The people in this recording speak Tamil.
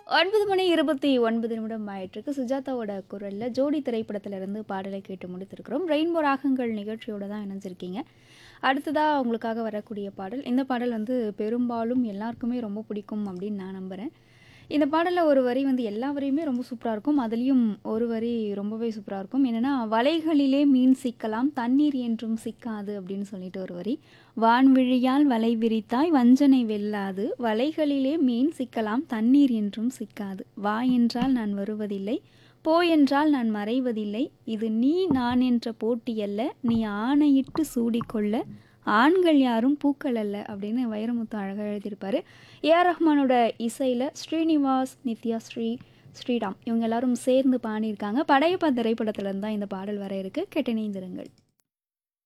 ஒன்பது மணி இருபத்தி ஒன்பது நிமிடம் ஆயிட்டிருக்கு சுஜாதாவோட குரலில் ஜோடி திரைப்படத்திலிருந்து பாடலை கேட்டு முடித்திருக்கிறோம் ரெயின்போ ராகங்கள் நிகழ்ச்சியோட தான் இணைஞ்சிருக்கீங்க அடுத்ததாக உங்களுக்காக வரக்கூடிய பாடல் இந்த பாடல் வந்து பெரும்பாலும் எல்லாருக்குமே ரொம்ப பிடிக்கும் அப்படின்னு நான் நம்புகிறேன் இந்த பாடலில் ஒரு வரி வந்து எல்லா வரியுமே ரொம்ப சூப்பராக இருக்கும் அதுலேயும் ஒரு வரி ரொம்பவே சூப்பராக இருக்கும் என்னென்னா வலைகளிலே மீன் சிக்கலாம் தண்ணீர் என்றும் சிக்காது அப்படின்னு சொல்லிட்டு ஒரு வரி வான்விழியால் வலை விரித்தாய் வஞ்சனை வெல்லாது வலைகளிலே மீன் சிக்கலாம் தண்ணீர் என்றும் சிக்காது வா என்றால் நான் வருவதில்லை போ என்றால் நான் மறைவதில்லை இது நீ நான் என்ற போட்டியல்ல நீ ஆணையிட்டு சூடிக்கொள்ள ஆண்கள் யாரும் பூக்கள் அல்ல அப்படின்னு வைரமுத்து அழகாக எழுதியிருப்பாரு ஏஆர் ரஹ்மானோட இசையில் ஸ்ரீனிவாஸ் நித்யா ஸ்ரீ ஸ்ரீராம் இவங்க எல்லாரும் சேர்ந்து பாடியிருக்காங்க படையப்பா திரைப்படத்துலேருந்து தான் இந்த பாடல் வர இருக்கு கேட்டணிந்திருங்கள்